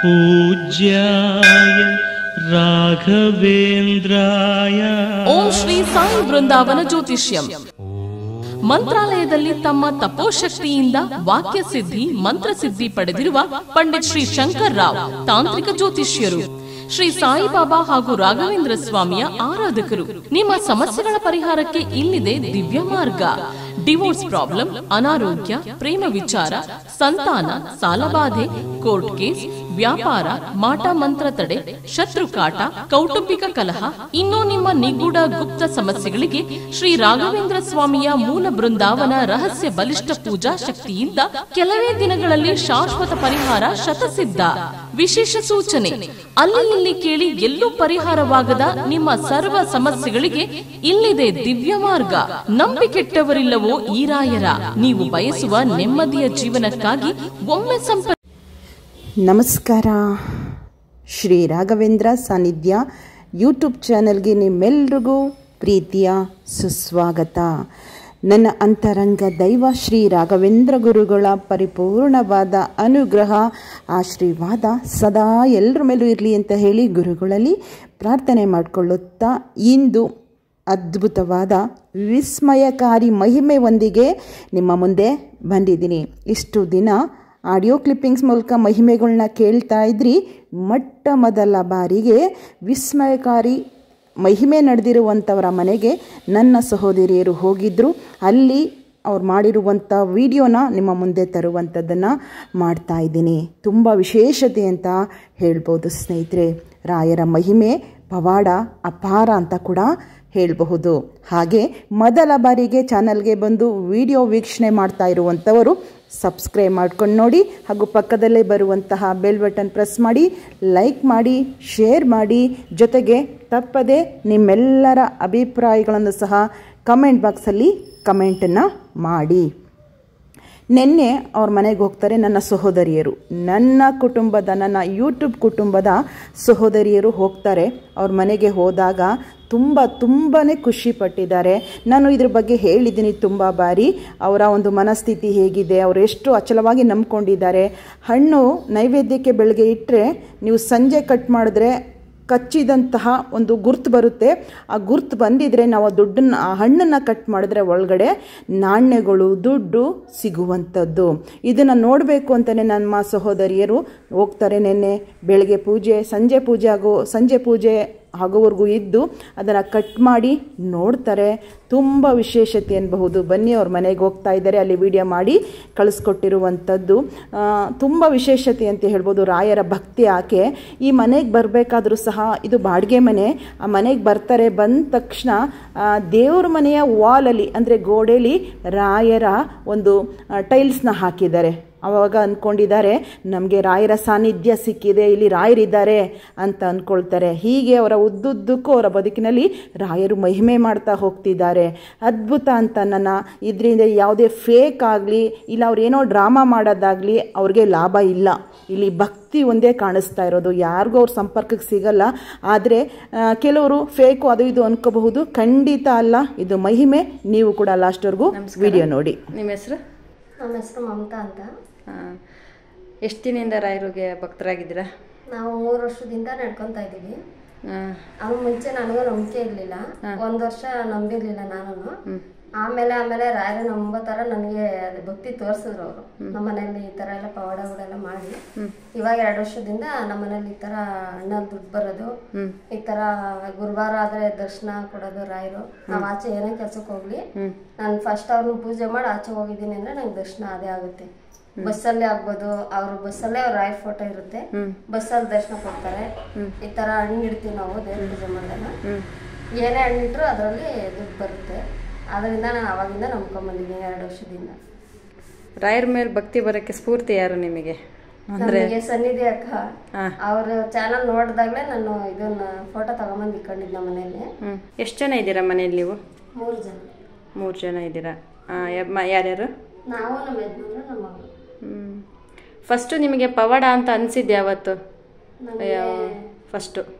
पूज्याय राघवेन्द्राय ಓಂ ಶ್ರೀ ಸಾಯಿ ಬೃಂದಾವನ ಜ್ಯೋತಿಷ್ಯಂ ಮಂತ್ರಾಲಯದಲ್ಲಿ ತಮ್ಮ ತಪೋಶಕ್ತಿಯಿಂದ ವಾಕ್ಯ ಸಿದ್ಧಿ ಮಂತ್ರಸಿದ್ಧಿ ಪಡೆದಿರುವ ಪಂಡಿತ್ ಶ್ರೀ ಶಂಕರ್ ರಾವ್ ತಾಂತ್ರಿಕ ಜ್ಯೋತಿಷ್ಯರು ಶ್ರೀ ಸಾಯಿಬಾಬಾ ಹಾಗೂ ರಾಘವೇಂದ್ರ ಸ್ವಾಮಿಯ ಆರಾಧಕರು ನಿಮ್ಮ ಸಮಸ್ಯೆಗಳ ಪರಿಹಾರಕ್ಕೆ ಇಲ್ಲಿದೆ ದಿವ್ಯ ಮಾರ್ಗ ಡಿವೋರ್ಸ್ ಪ್ರಾಬ್ಲಮ್ ಅನಾರೋಗ್ಯ ಪ್ರೇಮ ವಿಚಾರ ಸಂತಾನ ಸಾಲಬಾಧೆ ಕೋರ್ಟ್ ಕೇಸ್ ವ್ಯಾಪಾರ ಮಾಟ ಮಂತ್ರ ತಡೆ ಶತ್ರು ಕಾಟ ಕೌಟುಂಬಿಕ ಕಲಹ ಇನ್ನೂ ನಿಮ್ಮ ನಿಗೂಢ ಗುಪ್ತ ಸಮಸ್ಯೆಗಳಿಗೆ ಶ್ರೀ ರಾಘವೇಂದ್ರ ಸ್ವಾಮಿಯ ಮೂಲ ಬೃಂದಾವನ ರಹಸ್ಯ ಬಲಿಷ್ಠ ಪೂಜಾ ಶಕ್ತಿಯಿಂದ ಕೆಲವೇ ದಿನಗಳಲ್ಲಿ ಶಾಶ್ವತ ಪರಿಹಾರ ಶತಸಿದ್ಧ ವಿಶೇಷ ಸೂಚನೆ ಅಲ್ಲಿ ಇಲ್ಲಿ ಕೇಳಿ ಎಲ್ಲೂ ಪರಿಹಾರವಾಗದ ನಿಮ್ಮ ಸರ್ವ ಸಮಸ್ಯೆಗಳಿಗೆ ಇಲ್ಲಿದೆ ದಿವ್ಯ ಮಾರ್ಗ ನಂಬಿಕೆಟ್ಟವರಿಲ್ಲವೋ ಈ ರಾಯರ ನೀವು ಬಯಸುವ ನೆಮ್ಮದಿಯ ಜೀವನಕ್ಕಾಗಿ ಒಮ್ಮೆ ಸಂಪರ್ಕ ನಮಸ್ಕಾರ ಶ್ರೀ ರಾಘವೇಂದ್ರ ಸಾನ್ನಿಧ್ಯ ಯೂಟ್ಯೂಬ್ ಚಾನೆಲ್ಗೆ ನಿಮ್ಮೆಲ್ರಿಗೂ ಪ್ರೀತಿಯ ಸುಸ್ವಾಗತ ನನ್ನ ಅಂತರಂಗ ದೈವ ಶ್ರೀ ರಾಘವೇಂದ್ರ ಗುರುಗಳ ಪರಿಪೂರ್ಣವಾದ ಅನುಗ್ರಹ ಆಶೀರ್ವಾದ ಸದಾ ಎಲ್ಲರ ಮೇಲೂ ಇರಲಿ ಅಂತ ಹೇಳಿ ಗುರುಗಳಲ್ಲಿ ಪ್ರಾರ್ಥನೆ ಮಾಡಿಕೊಳ್ಳುತ್ತಾ ಇಂದು ಅದ್ಭುತವಾದ ವಿಸ್ಮಯಕಾರಿ ಮಹಿಮೆಯೊಂದಿಗೆ ನಿಮ್ಮ ಮುಂದೆ ಬಂದಿದ್ದೀನಿ ಇಷ್ಟು ದಿನ ಆಡಿಯೋ ಕ್ಲಿಪ್ಪಿಂಗ್ಸ್ ಮೂಲಕ ಮಹಿಮೆಗಳನ್ನ ಕೇಳ್ತಾ ಇದ್ರಿ ಮೊಟ್ಟ ಮೊದಲ ಬಾರಿಗೆ ವಿಸ್ಮಯಕಾರಿ ಮಹಿಮೆ ನಡೆದಿರುವಂಥವರ ಮನೆಗೆ ನನ್ನ ಸಹೋದರಿಯರು ಹೋಗಿದ್ದರು ಅಲ್ಲಿ ಅವ್ರು ಮಾಡಿರುವಂಥ ವಿಡಿಯೋನ ನಿಮ್ಮ ಮುಂದೆ ತರುವಂಥದ್ದನ್ನು ಮಾಡ್ತಾ ಇದ್ದೀನಿ ತುಂಬ ವಿಶೇಷತೆ ಅಂತ ಹೇಳ್ಬೋದು ಸ್ನೇಹಿತರೆ ರಾಯರ ಮಹಿಮೆ ಪವಾಡ ಅಪಾರ ಅಂತ ಕೂಡ ಹೇಳಬಹುದು ಹಾಗೆ ಮೊದಲ ಬಾರಿಗೆ ಚಾನಲ್ಗೆ ಬಂದು ವಿಡಿಯೋ ವೀಕ್ಷಣೆ ಮಾಡ್ತಾ ಇರುವಂಥವರು ಸಬ್ಸ್ಕ್ರೈಬ್ ಮಾಡ್ಕೊಂಡು ನೋಡಿ ಹಾಗೂ ಪಕ್ಕದಲ್ಲೇ ಬರುವಂತಹ ಬೆಲ್ ಬಟನ್ ಪ್ರೆಸ್ ಮಾಡಿ ಲೈಕ್ ಮಾಡಿ ಶೇರ್ ಮಾಡಿ ಜೊತೆಗೆ ತಪ್ಪದೆ ನಿಮ್ಮೆಲ್ಲರ ಅಭಿಪ್ರಾಯಗಳನ್ನು ಸಹ ಕಮೆಂಟ್ ಬಾಕ್ಸಲ್ಲಿ ಕಮೆಂಟನ್ನು ಮಾಡಿ ನಿನ್ನೆ ಅವ್ರ ಮನೆಗೆ ಹೋಗ್ತಾರೆ ನನ್ನ ಸಹೋದರಿಯರು ನನ್ನ ಕುಟುಂಬದ ನನ್ನ ಯೂಟ್ಯೂಬ್ ಕುಟುಂಬದ ಸಹೋದರಿಯರು ಹೋಗ್ತಾರೆ ಅವ್ರ ಮನೆಗೆ ಹೋದಾಗ ತುಂಬ ತುಂಬಾ ಖುಷಿ ಪಟ್ಟಿದ್ದಾರೆ ನಾನು ಇದ್ರ ಬಗ್ಗೆ ಹೇಳಿದ್ದೀನಿ ತುಂಬ ಬಾರಿ ಅವರ ಒಂದು ಮನಸ್ಥಿತಿ ಹೇಗಿದೆ ಅವರು ಎಷ್ಟು ಅಚಲವಾಗಿ ನಂಬ್ಕೊಂಡಿದ್ದಾರೆ ಹಣ್ಣು ನೈವೇದ್ಯಕ್ಕೆ ಬೆಳಗ್ಗೆ ಇಟ್ಟರೆ ನೀವು ಸಂಜೆ ಕಟ್ ಮಾಡಿದ್ರೆ ಕಚ್ಚಿದಂತಹ ಒಂದು ಗುರ್ತು ಬರುತ್ತೆ ಆ ಗುರ್ತು ಬಂದಿದ್ರೆ ನಾವು ಆ ದುಡ್ಡನ್ನು ಆ ಹಣ್ಣನ್ನು ಕಟ್ ಮಾಡಿದ್ರೆ ಒಳಗಡೆ ನಾಣ್ಯಗಳು ದುಡ್ಡು ಸಿಗುವಂಥದ್ದು ಇದನ್ನು ನೋಡಬೇಕು ಅಂತಲೇ ನಮ್ಮ ಸಹೋದರಿಯರು ಹೋಗ್ತಾರೆ ನೆನ್ನೆ ಬೆಳಗ್ಗೆ ಪೂಜೆ ಸಂಜೆ ಪೂಜೆ ಆಗೋ ಸಂಜೆ ಪೂಜೆ ಆಗೋವರೆಗೂ ಇದ್ದು ಅದನ್ನು ಕಟ್ ಮಾಡಿ ನೋಡ್ತಾರೆ ತುಂಬ ವಿಶೇಷತೆ ಅನ್ಬಹುದು ಬನ್ನಿ ಅವ್ರ ಮನೆಗೆ ಹೋಗ್ತಾ ಇದ್ದಾರೆ ಅಲ್ಲಿ ವಿಡಿಯೋ ಮಾಡಿ ಕಳಿಸ್ಕೊಟ್ಟಿರುವಂಥದ್ದು ತುಂಬ ವಿಶೇಷತೆ ಅಂತ ಹೇಳ್ಬೋದು ರಾಯರ ಭಕ್ತಿ ಆಕೆ ಈ ಮನೆಗೆ ಬರಬೇಕಾದ್ರೂ ಸಹ ಇದು ಬಾಡಿಗೆ ಮನೆ ಆ ಮನೆಗೆ ಬರ್ತಾರೆ ಬಂದ ತಕ್ಷಣ ದೇವ್ರ ಮನೆಯ ವಾಲಲ್ಲಿ ಅಂದರೆ ಗೋಡೆಯಲ್ಲಿ ರಾಯರ ಒಂದು ಟೈಲ್ಸ್ನ ಹಾಕಿದ್ದಾರೆ ಆವಾಗ ಅಂದ್ಕೊಂಡಿದ್ದಾರೆ ನಮಗೆ ರಾಯರ ಸಾನ್ನಿಧ್ಯ ಸಿಕ್ಕಿದೆ ಇಲ್ಲಿ ರಾಯರಿದ್ದಾರೆ ಅಂತ ಅಂದ್ಕೊಳ್ತಾರೆ ಹೀಗೆ ಅವರ ಉದ್ದುದ್ದಕ್ಕೂ ಅವರ ಬದುಕಿನಲ್ಲಿ ರಾಯರು ಮಹಿಮೆ ಮಾಡ್ತಾ ಹೋಗ್ತಿದ್ದಾರೆ ಅದ್ಭುತ ಅಂತ ನನ್ನ ಇದರಿಂದ ಯಾವುದೇ ಫೇಕ್ ಆಗಲಿ ಇಲ್ಲ ಅವ್ರೇನೋ ಡ್ರಾಮಾ ಮಾಡೋದಾಗಲಿ ಅವ್ರಿಗೆ ಲಾಭ ಇಲ್ಲ ಇಲ್ಲಿ ಭಕ್ತಿ ಒಂದೇ ಕಾಣಿಸ್ತಾ ಇರೋದು ಯಾರಿಗೂ ಅವ್ರ ಸಂಪರ್ಕಕ್ಕೆ ಸಿಗಲ್ಲ ಆದರೆ ಕೆಲವರು ಫೇಕು ಅದು ಇದು ಅನ್ಕೋಬಹುದು ಖಂಡಿತ ಅಲ್ಲ ಇದು ಮಹಿಮೆ ನೀವು ಕೂಡ ಲಾಸ್ಟ್ವರೆಗೂ ವಿಡಿಯೋ ನೋಡಿ ನಿಮ್ಮ ಹೆಸರು ನಮ್ಮ ಹೆಸರು ಮಮತಾ ಅಂತ ಎಷ್ಟು ದಿನದಿಂದ ರಾಯರಿಗೆ ಭಕ್ತರಾಗಿದ್ದೀರಾ ನಾವು ಮೂರು ವರ್ಷದಿಂದ ನಡ್ಕೊಂತ ಇದ್ದೀವಿ ಹಾಂ ಅವ್ರ ಮುಂಚೆ ನನಗೂ ನಂಬಿಕೆ ಇರಲಿಲ್ಲ ಒಂದು ವರ್ಷ ನಂಬಿರ್ಲಿಲ್ಲ ನಾನು ಆಮೇಲೆ ಆಮೇಲೆ ರಾಯರ ನಂಬೋ ಥರ ನನಗೆ ಭಕ್ತಿ ತೋರಿಸಿದ್ರು ಅವರು ನಮ್ಮ ಮನೇಲಿ ಈ ಥರ ಎಲ್ಲ ಪವಾಡಗಳೆಲ್ಲ ಮಾಡಿ ಇವಾಗ ಎರಡು ವರ್ಷದಿಂದ ನಮ್ಮ ಮನೇಲಿ ಈ ಥರ ಹಣ್ಣಲ್ಲಿ ದುಡ್ಡು ಬರೋದು ಈ ಥರ ಗುರುವಾರ ಆದರೆ ದರ್ಶನ ಕೊಡೋದು ರಾಯರು ನಾವು ಆಚೆ ಏನೇ ಕೆಲ್ಸಕ್ಕೆ ಹೋಗ್ಲಿ ನಾನು ಫಸ್ಟ್ ಅವ್ರನ್ನ ಪೂಜೆ ಮಾಡಿ ಆಚೆ ಹೋಗಿದ್ದೀನಿ ಅಂದ್ರೆ ನಂಗೆ ದರ್ಶನ ಅದೇ ಆಗುತ್ತೆ ಬಸ್ಸಲ್ಲೇ ಆಗ್ಬೋದು ಅವ್ರ ಬಸ್ಸಲ್ಲೇ ಅವ್ರ ರಾಯರ್ ಫೋಟೋ ಇರುತ್ತೆ ಬಸ್ಸಲ್ಲಿ ದರ್ಶನ ಕೊಡ್ತಾರೆ ಈ ತರ ಹಣ್ಣು ಇಡ್ತೀವಿ ನಾವು ದೇವ್ರ ಪೂಜೆ ಮಾಡಿದಾಗ ಏನೇ ಹಣ್ಣು ಇಟ್ರು ಅದರಲ್ಲಿ ದುಡ್ಡು ಬರುತ್ತೆ ಅದರಿಂದ ನಾನು ಅವಾಗಿಂದ ನಂಬ್ಕೊಂಬಂದಿದ್ದೀನಿ ಎರಡು ವರ್ಷದಿಂದ ರಾಯರ ಮೇಲೆ ಭಕ್ತಿ ಬರೋಕ್ಕೆ ಸ್ಫೂರ್ತಿ ಯಾರು ನಿಮಗೆ ನನಗೆ ಸನ್ನಿಧಿ ಅಕ್ಕ ಅವ್ರ ಚಾನಲ್ ನೋಡಿದಾಗಲೇ ನಾನು ಇದನ್ನ ಫೋಟೋ ತಗೊಂಬಂದು ಇಟ್ಕೊಂಡಿದ್ದೆ ನಮ್ಮ ಮನೇಲಿ ಹ್ಞೂ ಎಷ್ಟು ಜನ ಇದ್ದೀರಾ ಮನೇಲಿ ನೀವು ಮೂರು ಜನ ಮೂರು ಜನ ಇದ್ದೀರಾ ಹಾಂ ಯಾರ್ಯಾರು ನಾವು ನಮ್ಮ ಯಜಮಾನ್ರು ನಮ್ಮ ಮಗಳು ಹ್ಞೂ ಫಸ್ಟು ನಿಮಗೆ ಪವಾಡ ಅಂತ ಅನಿಸಿದ್ದು ಯಾವತ್ತು ನನಗೆ ಫಸ್ಟು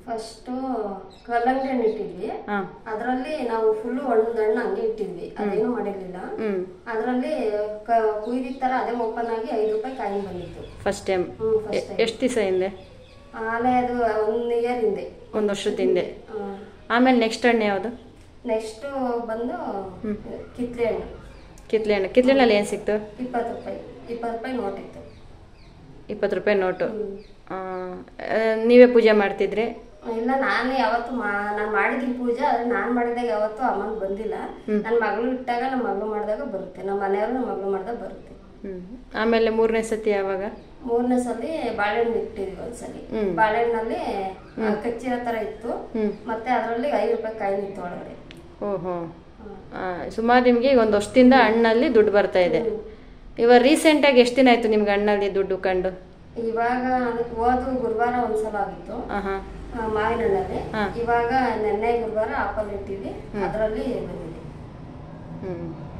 ಫಸ್ಟು ಕಲ್ಲಂಗಡಿ ಹಣ್ಣು ಇಟ್ಟಿದ್ವಿ ಹಾಂ ಅದರಲ್ಲಿ ನಾವು ಫುಲ್ಲು ಹಣ್ಣು ಹಣ್ಣು ಹಂಗೆ ಇಟ್ಟಿದ್ವಿ ಅದೇನು ಮಾಡಿರ್ಲಿಲ್ಲ ಹ್ಞೂ ಅದರಲ್ಲಿ ಕುಯ್ದಿದ ಥರ ಅದೇ ಓಪನ್ ಆಗಿ ಐದು ರೂಪಾಯಿ ಕಾಯಿನ್ ಬಂದಿತ್ತು ಫಸ್ಟ್ ಟೈಮ್ ಹ್ಞೂ ಫಸ್ಟ್ ಎಷ್ಟು ದಿವಸ ಹಿಂದೆ ಆಲೆ ಅದು ಒಂದು ಇಯರ್ ಹಿಂದೆ ಒಂದು ವರ್ಷದ ಹಿಂದೆ ಆಮೇಲೆ ನೆಕ್ಸ್ಟ್ ಹಣ್ಣು ಯಾವುದು ನೆಕ್ಸ್ಟು ಬಂದು ಕಿತ್ಲೆ ಹಣ್ಣು ಕಿತ್ಲೆ ಹಣ್ಣು ಕಿತ್ಲೆ ಹಣ್ಣಲ್ಲಿ ಏನು ಸಿಕ್ತು ಇಪ್ಪತ್ತು ರೂಪಾಯಿ ಇಪ್ಪತ್ತು ರೂಪಾಯಿ ನೋಟ್ ಇತ್ತು ಇಪ್ಪತ್ತು ರೂಪಾಯಿ ನೋಟು ಆ, ಆ, ನೀವೇ ಪೂಜೆ ಮಾಡ್ತಿದ್ರಿ ಇಲ್ಲ ನಾನು ಯಾವತ್ತು ಮಾ ನಾನು ಮಾಡಿದ್ದೀನಿ ಪೂಜೆ ಆದ್ರೆ ನಾನು ಮಾಡಿದಾಗ ಯಾವತ್ತೂ ಅಮೌಂಟ್ ಬಂದಿಲ್ಲ ನನ್ನ ಮಗಳು ಇಟ್ಟಾಗ ನಮ್ಮ ಮಗಳು ಮಾಡಿದಾಗ ಬರುತ್ತೆ ನಮ್ಮ ಮನೆಯವರು ನಮ್ಮ ಮಗಳು ಮಾಡಿದಾಗ ಬರುತ್ತೆ ಹ್ಞೂ ಆಮೇಲೆ ಮೂರನೇ ಸತಿ ಯಾವಾಗ ಮೂರನೇ ಸಲ ಬಾಳೆಹಣ್ಣು ಇಟ್ಟಿದ್ವಿ ಒಂದ್ಸಲಿ ಬಾಳೆಹಣ್ಣಲ್ಲಿ ಆ, ಕಚ್ಚಿರೋ ತರ ಇತ್ತು ಮತ್ತೆ ಅದರಲ್ಲಿ ಐದು ರೂಪಾಯಿ ಕಾಯಿನ್ ಇತ್ತು ಒಳಗಡೆ ಓಹೋ ಸುಮಾರು ನಿಮಗೆ ಈಗ ಒಂದು ವರ್ಷದಿಂದ ಹಣ್ಣಲ್ಲಿ ದುಡ್ಡು ಬರ್ತಾ ಇದೆ ಇವಾಗ ರೀಸೆಂಟಾಗಿ ಎಷ್ಟು ದಿನ ಆಯಿತು ನಿಮ್ಗೆ ಹಣ್ಣಲ್ಲಿ ದುಡ್ಡು ಕಂಡು ಇವಾಗ ಹೋದು ಗುರುವಾರ ಒಂದ್ಸಲ ಆಗಿತ್ತು ಹಾಂ ಹಾಂ ಆ, ಮಾವಿನ ಹಣ್ಣಲ್ಲಿ ಇವಾಗ ನೆನ್ನೆ ಗುರುವಾರ ಆಪಲ್ ಇಟ್ಟಿದ್ವಿ ಅದರಲ್ಲಿ ಬಂದಿದೆ ಹ್ಞೂ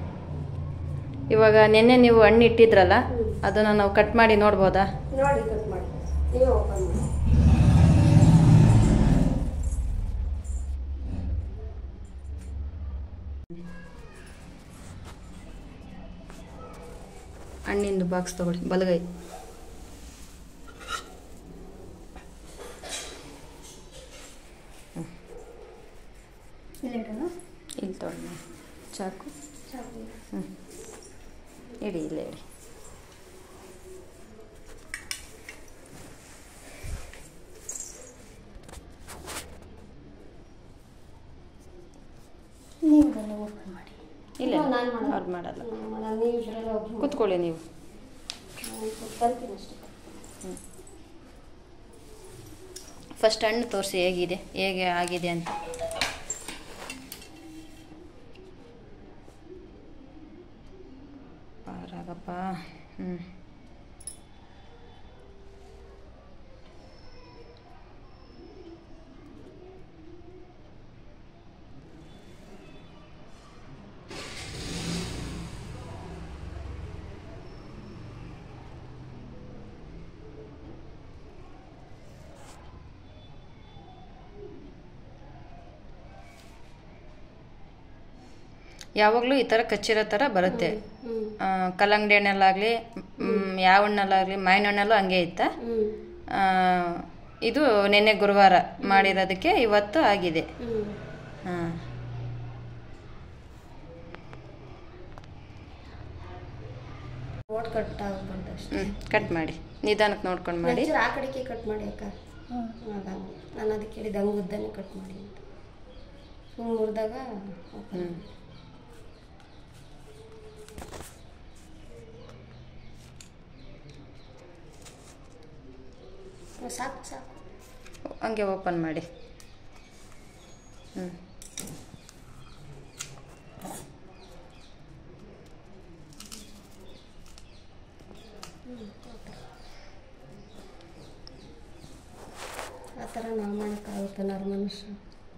ಇವಾಗ ನಿನ್ನೆ ನೀವು ಹಣ್ಣು ಇಟ್ಟಿದ್ರಲ್ಲ ಅದನ್ನು ನಾವು ಕಟ್ ಮಾಡಿ ನೋಡ್ಬೋದಾ ನೋಡಿ ಕಟ್ ಮಾಡಿ ನೀವು ಓಪನ್ ಮಾಡಿ ಹಣ್ಣಿಂದು ಬಾಕ್ಸ್ ತಗೊಳ್ಳಿ ಬಲಗೈ ಇಲ್ಲಿ ತೊಗೊಳ್ಳಿ ಚಾಕು ಹ್ಞೂ ಇಡಿ ಇಲ್ಲೇ ಇಡಿ ನೀವು ಬನ್ನಿ ಓಪನ್ ಮಾಡಿ ಇಲ್ಲ ನಾನು ಮಾಡಲ್ಲ. ಅವ್ರು ಮಾಡಲ್ಲ ನಾನು ನೀವು ಇಬ್ಬರಲ್ಲಿ ಒಬ್ರು ಕೂತ್ಕೊಳ್ಳಿ ನೀವು ಬರ್ತೀನಿ ಅಷ್ಟೇ ಫಸ್ಟ್ ಹಣ್ಣು ತೋರಿಸಿ ಹೇಗಿದೆ ಹೇಗೆ ಆಗಿದೆ ಅಂತ ಪಾರಾಗಪ್ಪ ಹ್ಞೂ ಯಾವಾಗಲೂ ಈ ಥರ ಕಚ್ಚಿರೋ ಥರ ಬರುತ್ತೆ ಆ, ಕಲ್ಲಂಗಡಿ ಹಣ್ಣಲ್ಲಾಗಲಿ ಯಾವ ಹಣ್ಣಲ್ಲಾಗಲಿ ಮಾವಿನ ಹಣ್ಣಲ್ಲೂ ಹಂಗೆ ಇತ್ತ ಆ, ಇದು ನಿನ್ನೆ ಗುರುವಾರ ಮಾಡಿರೋದಕ್ಕೆ ಇವತ್ತು ಆಗಿದೆ ಹಾಂ ಓಟ್ ಕಟ್ ಆಗ್ಬಾರ್ದು ಅಷ್ಟೇ ಹ್ಞೂ ಕಟ್ ಮಾಡಿ ನಿಧಾನಕ್ಕೆ ನೋಡ್ಕೊಂಡು ಮಾಡಿ ಒಂಚೂರು ಆ ಕಡೆಗೆ ಕಟ್ ಮಾಡಿ ಅಕ್ಕ ನಾನು ಅದಕ್ಕೆ ಹೇಳಿದ ಹಂಗೆ ಉದ್ದನೇ ಕಟ್ ಮಾಡಿ ಅಂತ ಸುಮ್ಮನೆ ಮುರಿದಾಗ ಹ್ಞೂ ಸಾಕು ಸಾಕು ಹಂಗೆ ಓಪನ್ ಮಾಡಿ ಹ್ಞೂ ಆ ಥರ ನಾವು ಮಾಡೋಕ್ಕಾಗುತ್ತೆ ನರ ಮನುಷ್ಯ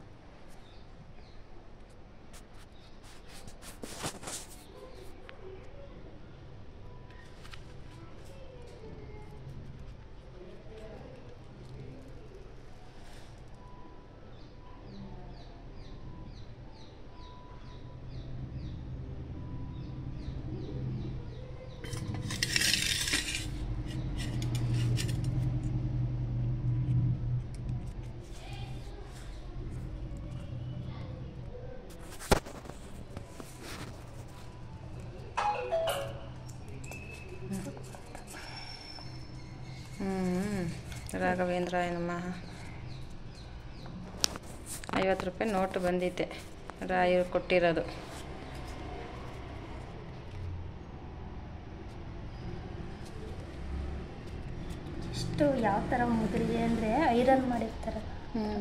ಹ್ಞೂ ರಾಘವೇಂದ್ರಾಯ ನಮಃ ಐವತ್ತು ರೂಪಾಯಿ ನೋಟು ಬಂದಿತ್ತೆ ರಾಯರು ಕೊಟ್ಟಿರೋದು ಇಷ್ಟು ಯಾವ ಥರ ಮುದ್ರಿಗೆ ಅಂದರೆ ಐರನ್ ಮಾಡಿರ್ತಾರೆ ಹ್ಞೂ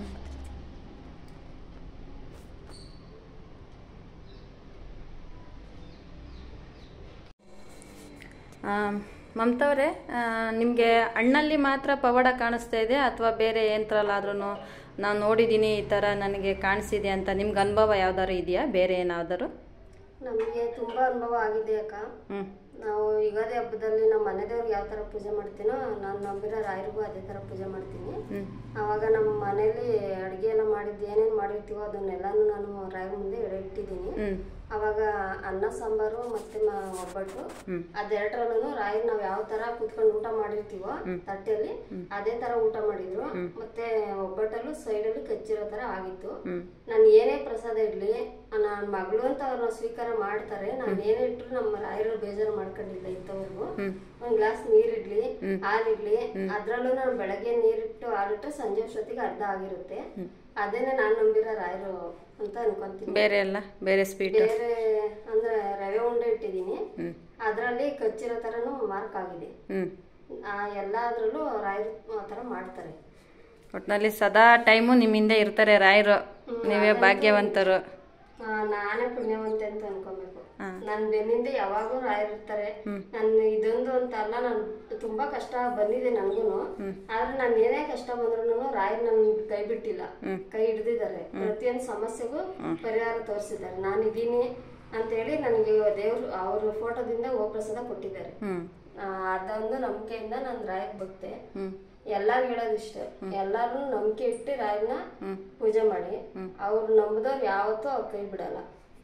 ಮಮತವ್ರೆ ನಿಮಗೆ ಹಣ್ಣಲ್ಲಿ ಮಾತ್ರ ಪವಾಡ ಕಾಣಿಸ್ತಾ ಇದೆ ಅಥವಾ ಬೇರೆ ಯಂತ್ರಲ್ಲಾದ್ರೂ ನಾವು ನೋಡಿದ್ದೀನಿ ಈ ಥರ ನನಗೆ ಕಾಣಿಸಿದೆ ಅಂತ ನಿಮ್ಗೆ ಅನುಭವ ಯಾವ್ದಾದ್ರು ಇದೆಯಾ ಬೇರೆ ಏನಾದರೂ ನಮಗೆ ತುಂಬ ಅನುಭವ ಆಗಿದೆ ಅಕ್ಕ ಹ್ಞೂ ನಾವು ಯುಗಾದಿ ಹಬ್ಬದಲ್ಲಿ ನಮ್ಮ ಮನೆ ದೇವ್ರಿಗೆ ಯಾವ ಥರ ಪೂಜೆ ಮಾಡ್ತೀನೋ ನಾನು ನಂಬಿರೋ ರಾಯರಿಗೂ ಅದೇ ಥರ ಪೂಜೆ ಮಾಡ್ತೀನಿ ಆವಾಗ ನಮ್ಮ ಮನೇಲಿ ಅಡುಗೆ ಎಲ್ಲ ಮಾಡಿದ್ದು ಏನೇನು ಮಾಡಿರ್ತೀವೋ ಅದನ್ನೆಲ್ಲನೂ ನಾನು ರಾಯರ ಮುಂದೆ ಎಡೆ ಇಟ್ಟಿದ್ದೀನಿ ಅವಾಗ ಅನ್ನ ಸಾಂಬಾರು ಮತ್ತೆ ಮ- ಒಬ್ಬಟ್ಟು ಅದೆರಡರಲ್ಲೂ ರಾಯರ್ ನಾವ್ ಯಾವ ತರ ಕುತ್ಕೊಂಡು ಊಟ ಮಾಡಿರ್ತೀವೋ ತಟ್ಟೆಯಲ್ಲಿ ಅದೇ ತರ ಊಟ ಮಾಡಿದ್ರು ಮತ್ತೆ ಒಬ್ಬಟ್ಟಲ್ಲೂ ಸೈಡಲ್ಲಿ ಕಚ್ಚಿರೋ ತರ ಆಗಿತ್ತು ನಾನು ಏನೇ ಪ್ರಸಾದ ಇಡ್ಲಿ ನನ್ನ ಮಗಳು ಅಂತ ಅವ್ರನ್ನ ಸ್ವೀಕಾರ ಮಾಡ್ತಾರೆ ನಾನು ಏನೇ ಇಟ್ರು ನಮ್ಮ ರಾಯರು ಬೇಜಾರು ಮಾಡ್ಕೊಂಡಿಲ್ಲ ಇಂಥವ್ರಿಗೂ ಒಂದ್ ಗ್ಲಾಸ್ ನೀರಿಡ್ಲಿ ಹಾಲಿಡ್ಲಿ ಅದ್ರಲ್ಲೂ ನಾನು ಬೆಳಗ್ಗೆ ನೀರಿಟ್ಟು ಹಾಲಿಟ್ಟು ಸಂಜೆ ಅಷ್ಟೊತ್ತಿಗೆ ಅರ್ಧ ಆಗಿರುತ್ತೆ ಅದೇನೆ ನಾನು ನಂಬಿರೋ ರಾಯರು ಅಂತ ಅನ್ಕೊಂತೀನಿ ಬೇರೆ ಎಲ್ಲ ಬೇರೆ ಸ್ವೀಟ್ ಬೇರೆ ಅಂದ್ರೆ ರವೆ ಉಂಡೆ ಇಟ್ಟಿದ್ದೀನಿ ಅದರಲ್ಲಿ ಕಚ್ಚಿರೋ ಥರನೂ ಮಾರ್ಕ್ ಆಗಿದೆ ಹ್ಞೂ ಆ ಎಲ್ಲಾದ್ರಲ್ಲೂ ರಾಯರು ಆ ಥರ ಮಾಡ್ತಾರೆ ಒಟ್ಟಿನಲ್ಲಿ ಸದಾ ಟೈಮು ನಿಮ್ಮ ಹಿಂದೆ ಇರ್ತಾರೆ ರಾಯರು ನೀವೇ ಭಾಗ್ಯವಂತರು ಆ, ನಾನೇ ಪುಣ್ಯವಂತೆ ಅಂತ ಅನ್ಕೋಬೇಕು ನನ್ ಬೆನ್ನಿಂದ ಯಾವಾಗೂ ರಾಯರು ಇರ್ತಾರೆ ನನ್ ಇದೊಂದು ಅಂತ ಅಲ್ಲ ನಾನು ತುಂಬಾ ಕಷ್ಟ ಬಂದಿದೆ ನನ್ಗೂನು ಆದ್ರೆ ನಾನು ಏನೇ ಕಷ್ಟ ಬಂದ್ರು ರಾಯರ್ ನನ್ ಕೈ ಬಿಟ್ಟಿಲ್ಲ ಕೈ ಹಿಡ್ದಿದ್ದಾರೆ ಪ್ರತಿಯೊಂದು ಸಮಸ್ಯೆಗೂ ಪರಿಹಾರ ತೋರಿಸಿದ್ದಾರೆ ನಾನು ಇದೀನಿ ಅಂತೇಳಿ ನನಗೆ ದೇವ್ರು ಅವ್ರ ಫೋಟೋದಿಂದ ಓ ಪ್ರಸಾದ ಕೊಟ್ಟಿದ್ದಾರೆ ಆ, ಅದೊಂದು ನಂಬಿಕೆಯಿಂದ ನಾನು ರಾಯರ್ ಭಕ್ತೆ ಎಲ್ಲಾರು ಹೇಳೋದಿಷ್ಟೇ ಎಲ್ಲಾರು ನಂಬಿಕೆ ಇಟ್ಟು ರಾಯರ್ನ ಪೂಜೆ ಮಾಡಿ ಅವ್ರು ನಂಬಿದವ್ರು ಯಾವತ್ತೂ ಅವ್ರ ಕೈ ಬಿಡಲ್ಲ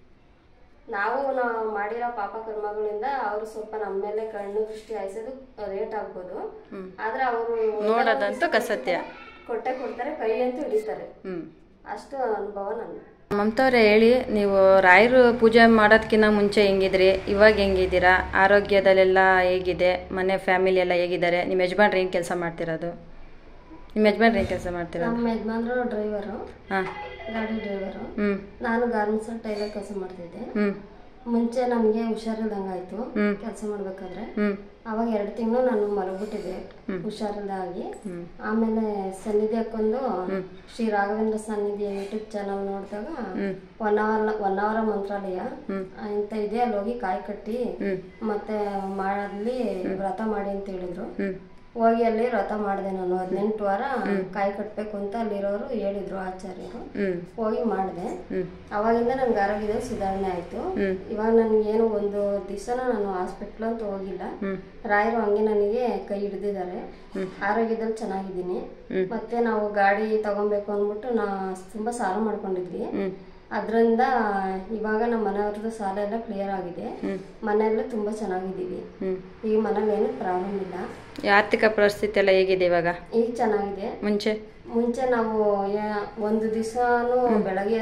ನಾವು ನಾವು ಮಾಡಿರೋ ಪಾಪ ಕರ್ಮಗಳಿಂದ ಅವರು ಸ್ವಲ್ಪ ನಮ್ಮ ಮೇಲೆ ಕಣ್ಣು ದೃಷ್ಟಿ ಹಾಯಿಸೋದು ಲೇಟ್ ಆಗ್ಬೋದು ಆದ್ರೆ ಅವರು ನೋಡೋದಂತೂ ಕಸತ್ಯ ಕೊಟ್ಟೆ ಕೊಡ್ತಾರೆ ಕೈ ಅಂತೂ ಹಿಡಿತಾರೆ ಹ್ಞೂ ಅಷ್ಟು ಅನುಭವ ನಂದು ಮಮತವ್ರೆ ಹೇಳಿ ನೀವು ರಾಯರು ಪೂಜೆ ಮಾಡೋದಕ್ಕಿಂತ ಮುಂಚೆ ಹೆಂಗಿದ್ರಿ ಇವಾಗ ಹೆಂಗಿದ್ದೀರಾ ಆರೋಗ್ಯದಲ್ಲೆಲ್ಲ ಹೇಗಿದೆ ಮನೆ ಫ್ಯಾಮಿಲಿ ಎಲ್ಲ ಹೇಗಿದ್ದಾರೆ ನಿಮ್ಮ ಯಜಮಾನ್ರು ಏನು ಕೆಲಸ ಮಾಡ್ತಿರೋದು ನಿಮ್ಮ ಯಜಮಾನ್ರು ಏನು ಕೆಲಸ ಮಾಡ್ತಿರೋದು ನಮ್ಮ ಯಜಮಾನ್ರು ಡ್ರೈವರು ಹಾಂ ಗಾಡಿ ಡ್ರೈವರು ಹ್ಞೂ ನಾನು ಗಾರ್ಮೆಂಟ್ಸ್ ಟೈಲರ್ ಕೆಲಸ ಮಾಡ್ತಿದ್ದೆ ಹ್ಞೂ ಮುಂಚೆ ನನಗೆ ಹುಷಾರಿಲ್ದಂಗಾಯ್ತು ಕೆಲಸ ಮಾಡ್ಬೇಕಾದ್ರೆ ಹ್ಞೂ ಅವಾಗ ಎರಡು ತಿಂಗಳು ನಾನು ಮಲಗ್ಬಿಟ್ಟಿದ್ದೆ ಹುಷಾರಿಲ್ದಾಗಿ ಆಮೇಲೆ ಸನ್ನಿಧಿ ಹಾಕೊಂಡು ಶ್ರೀ ರಾಘವೇಂದ್ರ ಸನ್ನಿಧಿ ಯೂಟ್ಯೂಬ್ ಚಾನಲ್ ನೋಡಿದಾಗ ಒನ್ ಅವರ್ ಒನ್ ಅವರ ಮಂತ್ರಾಲಯ ಇಂತ ಇದೆ ಅಲ್ಲಿ ಹೋಗಿ ಕಾಯಿ ಕಟ್ಟಿ ಮತ್ತೆ ಮಾಡಲಿ ವ್ರತ ಮಾಡಿ ಅಂತ ಹೇಳಿದ್ರು ಹೋಗಿ ಅಲ್ಲಿ ವ್ರತ ಮಾಡಿದೆ ನಾನು ಹದಿನೆಂಟು ವಾರ ಕಾಯಿ ಕಟ್ಬೇಕು ಅಂತ ಅಲ್ಲಿರೋರು ಹೇಳಿದ್ರು ಆಚಾರ್ಯರು ಹೋಗಿ ಮಾಡಿದೆ ಅವಾಗಿಂದ ನನ್ಗೆ ಆರೋಗ್ಯದ ಸುಧಾರಣೆ ಆಯ್ತು ಇವಾಗ ನನ್ಗೆ ಏನು ಒಂದು ದಿವಸನ ನಾನು ಹಾಸ್ಪಿಟ್ಲ್ ಅಂತ ಹೋಗಿಲ್ಲ ರಾಯರು ಹಂಗೆ ನನಗೆ ಕೈ ಹಿಡಿದಿದ್ದಾರೆ ಆರೋಗ್ಯದಲ್ಲಿ ಚೆನ್ನಾಗಿದ್ದೀನಿ ಮತ್ತೆ ನಾವು ಗಾಡಿ ತಗೊಬೇಕು ಅಂದ್ಬಿಟ್ಟು ನಾ ತುಂಬಾ ಸಾಲ ಮಾಡ್ಕೊಂಡಿದ್ವಿ ಅದರಿಂದ ಇವಾಗ ನಮ್ಮ ಮನೆಯವ್ರದ್ದು ಸಾಲ ಎಲ್ಲ ಕ್ಲಿಯರ್ ಆಗಿದೆ ಮನೆಯಲ್ಲೂ ತುಂಬಾ ಚೆನ್ನಾಗಿದ್ದೀವಿ ಈಗ ಮನೇಲಿ ಏನು ಪ್ರಾಬ್ಲಮ್ ಇಲ್ಲ ಈ ಆರ್ಥಿಕ ಪರಿಸ್ಥಿತಿ ಎಲ್ಲ ಹೇಗಿದೆ ಇವಾಗ ಈಗ ಚೆನ್ನಾಗಿದೆ ಮುಂಚೆ ಮುಂಚೆ ನಾವು ಯಾ- ಒಂದು ದಿವಸನೂ ಬೆಳಗ್ಗೆ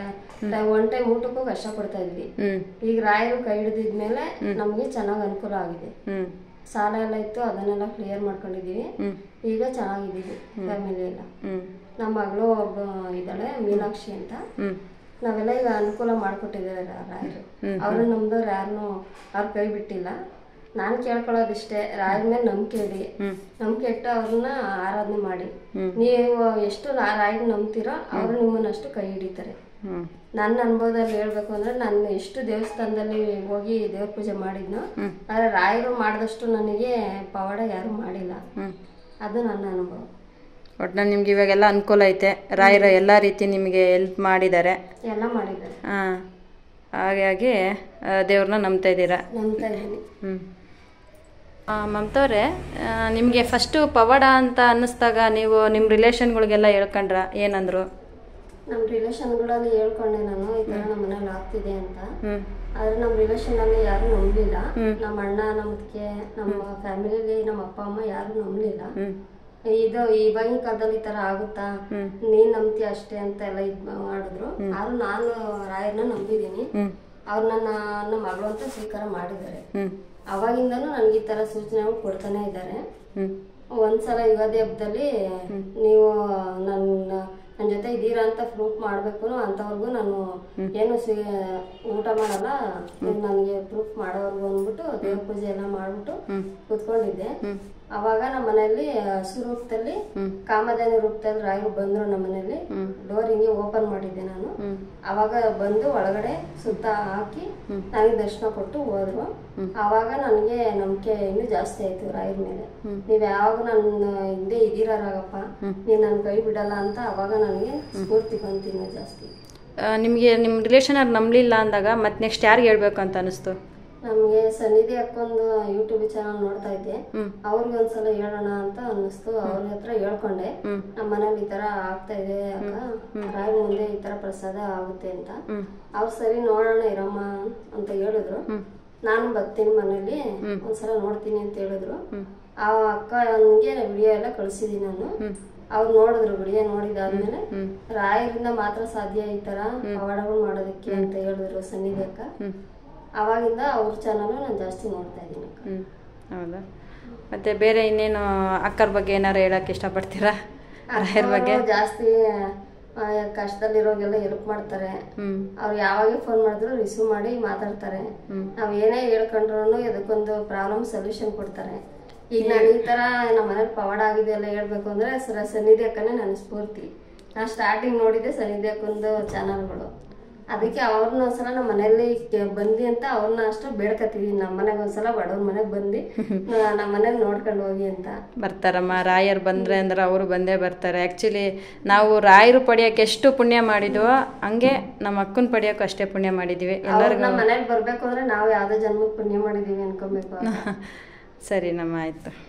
ಒನ್ ಟೈಮ್ ಊಟಕ್ಕೂ ಕಷ್ಟ ಪಡ್ತಾ ಇದ್ವಿ ಹ್ಞೂ ಈಗ ರಾಯರು ಕೈ ಹಿಡಿದಿದ್ಮೇಲೆ ನಮಗೆ ಚೆನ್ನಾಗಿ ಅನುಕೂಲ ಆಗಿದೆ ಹ್ಞೂ ಸಾಲ ಎಲ್ಲ ಇತ್ತು ಅದನ್ನೆಲ್ಲ ಕ್ಲಿಯರ್ ಮಾಡ್ಕೊಂಡಿದೀವಿ ಈಗ ಚೆನ್ನಾಗಿದ್ದೀವಿ ಫ್ಯಾಮಿಲಿ ಎಲ್ಲ ಹ್ಞೂ ನಮ್ಮ ಮಗಳು ಒಬ್ಬ ಇದ್ದಾಳೆ ಮೀನಾಕ್ಷಿ ಅಂತ ಹ್ಞೂ ನಾವೆಲ್ಲ ಈಗ ಅನುಕೂಲ ಮಾಡ್ಕೊಟ್ಟಿದ್ದಾರೆ ರಾಯರು ಅವರು ನಮ್ದವ್ರು ಯಾರನ್ನೂ ಅವ್ರ ಕೈ ಬಿಟ್ಟಿಲ್ಲ ನಾನು ಕೇಳ್ಕೊಳ್ಳೋದಿಷ್ಟೇ ರಾಯರ ಮೇಲೆ ನಂಬಿಕೆ ಇಡಿ ನಂಬಿಕೆ ಇಟ್ಟು ಅವ್ರನ್ನ ಆರಾಧನೆ ಮಾಡಿ ನೀವು ಎಷ್ಟು ರಾಯನ ನಂಬ್ತೀರೋ ಅವರು ನಿಮ್ಮನ್ನಷ್ಟು ಕೈ ಹಿಡಿತಾರೆ ಹ್ಞೂ ನನ್ನ ಅನುಭವದಲ್ಲಿ ಹೇಳ್ಬೇಕು ಅಂದ್ರೆ ನಾನು ಎಷ್ಟು ದೇವಸ್ಥಾನದಲ್ಲಿ ಹೋಗಿ ದೇವ್ರ ಪೂಜೆ ಮಾಡಿದ್ನೋ ಆದ್ರೆ ರಾಯರು ಮಾಡಿದಷ್ಟು ನನಗೆ ಪವಾಡ ಯಾರು ಮಾಡಿಲ್ಲ ಅದು ನನ್ನ ಅನುಭವ ಒಟ್ನಲ್ಲಿ ನಿಮ್ಗೆ ಇವಾಗೆಲ್ಲ ಅನುಕೂಲ ಐತೆ ರಾಯರು ಎಲ್ಲ ರೀತಿ ನಿಮಗೆ ಹೆಲ್ಪ್ ಮಾಡಿದ್ದಾರೆ ಎಲ್ಲ ಮಾಡಿದ್ದಾರೆ ಹಾಂ ಹಾಗಾಗಿ ದೇವ್ರನ್ನ ನಂಬ್ತಾ ಇದ್ದೀರಾ ನಂಬ್ತಾ ಇದ್ದೀನಿ ಹ್ಞೂ ಮಮತವ್ರೆ ನಿಮಗೆ ಫಸ್ಟು ಪವಾಡ ಅಂತ ಅನ್ನಿಸ್ದಾಗ ನೀವು ನಿಮ್ಮ ರಿಲೇಷನ್ಗಳಿಗೆಲ್ಲ ಹೇಳ್ಕೊಂಡ್ರ ಏನಂದ್ರು ನಮ್ಮ ರಿಲೇಷನ್ಗಳಲ್ಲಿ ಹೇಳ್ಕೊಂಡೆ ನಾನು ಈ ತರ ನಮ್ಮ ಮನೇಲಿ ಆಗ್ತಿದೆ ಅಂತ ಹ್ಞೂ ಆದ್ರೆ ನಮ್ಮ ರಿಲೇಷನ್ ಅಲ್ಲಿ ಯಾರು ನಂಬಲಿಲ್ಲ ನಮ್ಮ ಅಣ್ಣ ನಮ್ಮ ಅತ್ತಿಗೆ ನಮ್ಮ ಫ್ಯಾಮಿಲಿಲಿ ನಮ್ಮ ಅಪ್ಪ ಅಮ್ಮ ಯಾರು ನಂಬಲಿಲ್ಲ ಇದು ಇವಾಗಿನ ಕಾಲದಲ್ಲಿ ಈ ತರ ಆಗುತ್ತಾ ನೀನ್ ನಂಬ್ತೀಯ ಅಷ್ಟೇ ಅಂತ ಎಲ್ಲ ಇದ್ ಮಾಡಿದ್ರು ಆದ್ರೂ ನಾನು ರಾಯರ್ನ ನಂಬಿದೀನಿ ಅವ್ರು ನನ್ನ ನನ್ನ ಮಗಳು ಅಂತ ಸ್ವೀಕಾರ ಮಾಡಿದ್ದಾರೆ ಅವಾಗಿಂದನೂ ನನಗೆ ಈ ತರ ಸೂಚನೆಗಳು ಕೊಡ್ತಾನೆ ಇದ್ದಾರೆ ಒಂದ್ಸಲ ಯುಗಾದಿ ಹಬ್ಬದಲ್ಲಿ ನೀವು ನನ್ನ ನನ್ನ ಜೊತೆ ಇದ್ದೀರಾ ಅಂತ ಪ್ರೂಫ್ ಮಾಡ್ಬೇಕು ಅಂತವ್ರಿಗೂ ನಾನು ಏನು ಸಿ- ಊಟ ಮಾಡಲ್ಲ ನೀವು ನನಗೆ ಪ್ರೂಫ್ ಮಾಡೋವರೆಗೂ ಅಂದ್ಬಿಟ್ಟು ದೇವ್ರ ಪೂಜೆ ಎಲ್ಲ ಮಾಡ್ಬಿಟ್ಟು ಕೂತ್ಕೊಂಡಿದ್ದೆ ಅವಾಗ ನಮ್ಮ ಮನೆಯಲ್ಲಿ ಹಸು ರೂಪದಲ್ಲಿ ಕಾಮಧೇನು ರೂಪದಲ್ಲಿ ರಾಯರು ಬಂದ್ರು ನಮ್ಮ ಮನೆಯಲ್ಲಿ ಡೋರ್ ಹಿಂಗೆ ಓಪನ್ ಮಾಡಿದ್ದೆ ನಾನು ಅವಾಗ ಬಂದು ಒಳಗಡೆ ಸುತ್ತ ಹಾಕಿ ನನಗೆ ದರ್ಶನ ಕೊಟ್ಟು ಹೋದ್ರು ಅವಾಗ ನನಗೆ ನಂಬಿಕೆ ಇನ್ನೂ ಜಾಸ್ತಿ ಆಯ್ತು ರಾಯರ ಮೇಲೆ ನೀವ್ ಯಾವಾಗ ನನ್ನ ಹಿಂದೆ ಇದೀರ ರಾಗಪ್ಪ ನೀನ್ ನನ್ ಕೈ ಬಿಡಲ್ಲ ಅಂತ ಅವಾಗ ನನಗೆ ಸ್ಫೂರ್ತಿ ಬಂತು ಇನ್ನೂ ಜಾಸ್ತಿ ನಿಮಗೆ ನಿಮ್ಮ ರಿಲೇಷನ್ ಅವ್ರು ನಂಬಲಿಲ್ಲ ಅಂದಾಗ ಮತ್ತೆ ನೆಕ್ಸ್ಟ್ ಯಾರಿಗೆ ಹೇಳ್ಬೇಕು ಅಂತ ಅನಿಸ್ತು ನಮ್ಗೆ ಸನ್ನಿಧಿ ಅಕ್ಕೊಂದು ಯೂಟ್ಯೂಬ್ ಚಾನಲ್ ನೋಡ್ತಾ ಇದ್ದೆ ಅವ್ರಿಗೆ ಒಂದ್ಸಲ ಹೇಳೋಣ ಅಂತ ಅನ್ನಿಸ್ತು ಅವ್ರ ಹತ್ರ ಹೇಳ್ಕೊಂಡೆ ನಮ್ಮ ಮನೇಲಿ ಈ ತರ ಆಗ್ತಾ ಇದೆ ಅಕ್ಕ ರಾಯ ಮುಂದೆ ಈ ತರ ಪ್ರಸಾದ ಆಗುತ್ತೆ ಅಂತ ಅವ್ರು ಸರಿ ನೋಡೋಣ ಇರಮ್ಮ ಅಂತ ಹೇಳಿದ್ರು ನಾನು ಬರ್ತೀನಿ ಮನೇಲಿ ಒಂದ್ಸಲ ನೋಡ್ತೀನಿ ಅಂತ ಹೇಳಿದ್ರು ಆ ಅಕ್ಕ ಅವನಿಗೆ ವಿಡಿಯೋ ಎಲ್ಲ ಕಳ್ಸಿದೀನಿ ನಾನು ಅವ್ರು ನೋಡಿದ್ರು ವಿಡಿಯೋ ನೋಡಿದಾದ್ಮೇಲೆ ರಾಯರಿಂದ ಮಾತ್ರ ಸಾಧ್ಯ ಈ ತರ ಪವಾಡಗಳು ಮಾಡೋದಕ್ಕೆ ಅಂತ ಹೇಳಿದ್ರು ಸನ್ನಿಧಿ ಅಕ್ಕ ಅವಾಗಿಂದ ಅವ್ರ ಚಾನಲ್ ನಾನು ಜಾಸ್ತಿ ನೋಡ್ತಾ ಇದ್ದೀನಿ ಅಕ್ಕ ಹ್ಞೂ ಹೌದಾ ಮತ್ತು ಬೇರೆ ಇನ್ನೇನು ಅಕ್ಕರ ಬಗ್ಗೆ ಏನಾರು ಹೇಳಕ್ಕೆ ಇಷ್ಟಪಡ್ತೀರಾ ರಾಯರ ಬಗ್ಗೆ ಅವ್ರು ಜಾಸ್ತಿ ಆ, ಕಷ್ಟದಲ್ಲಿರೋಗೆಲ್ಲ ಹೆಲ್ಪ್ ಮಾಡ್ತಾರೆ ಹ್ಞೂ ಅವ್ರು ಯಾವಾಗ ಫೋನ್ ಮಾಡಿದ್ರು ರಿಸೀವ್ ಮಾಡಿ ಮಾತಾಡ್ತಾರೆ ನಾವ್ ಏನೇ ಹೇಳ್ಕೊಂಡ್ರು ಇದಕ್ಕೊಂದು ಪ್ರಾಬ್ಲಮ್ ಸೊಲ್ಯೂಷನ್ ಕೊಡ್ತಾರೆ ಈಗ ನಾನು ಈ ತರ ನಮ್ಮ ಮನೇಲಿ ಪವಾಡ ಆಗಿದೆ ಎಲ್ಲ ಹೇಳ್ಬೇಕು ಅಂದ್ರೆ ಸರ ಸನ್ನಿಧಿ ಅಕ್ಕನೇ ನನ್ನ ಸ್ಫೂರ್ತಿ ನಾ ಸ್ಟಾರ್ಟಿಂಗ್ ನೋಡಿದ್ದೆ ಸನ್ನಿಧಿ ಅಕ್ಕೊಂದು ಚಾನಲ್ಗಳು ಅದಕ್ಕೆ ಅವ್ರನ್ನ ಒಂದ್ಸಲ ನಮ್ಮ ಮನೇಲಿ ಕೆ- ಬಂದಿ ಅಂತ ಅವ್ರನ್ನ ಅಷ್ಟು ಬೇಡ್ಕತಿದೀನಿ ನಮ್ಮ ಮನೆಗೆ ಒಂದ್ಸಲ ಬಡವ್ರ ಮನೆಗೆ ಬಂದು ನಮ್ಮ ಮನೇಲಿ ನೋಡ್ಕೊಂಡು ಹೋಗಿ ಅಂತ ಬರ್ತಾರಮ್ಮ ರಾಯರು ಬಂದರೆ ಅಂದ್ರೆ ಅವರು ಬಂದೇ ಬರ್ತಾರೆ ಆ್ಯಕ್ಚುಲಿ ನಾವು ರಾಯರು ಪಡೆಯೋಕೆ ಎಷ್ಟು ಪುಣ್ಯ ಮಾಡಿದ್ವೋ ಹಂಗೆ ನಮ್ಮ ಅಕ್ಕನ ಪಡೆಯೋಕೆ ಅಷ್ಟೇ ಪುಣ್ಯ ಮಾಡಿದ್ದೀವಿ ಅವ್ರು ಎಲ್ಲರಿಗೂ ನಮ್ಮ ಮನೇಲಿ ಬರ್ಬೇಕು ಅಂದ್ರೆ ನಾವು ಯಾವ್ದೋ ಜನ್ಮಕ್ಕೆ ಪುಣ್ಯ ಮಾಡಿದೀವಿ ಅನ್ಕೊಬೇಕು ಸರಿ ನಮ್ಮ ಆಯಿತು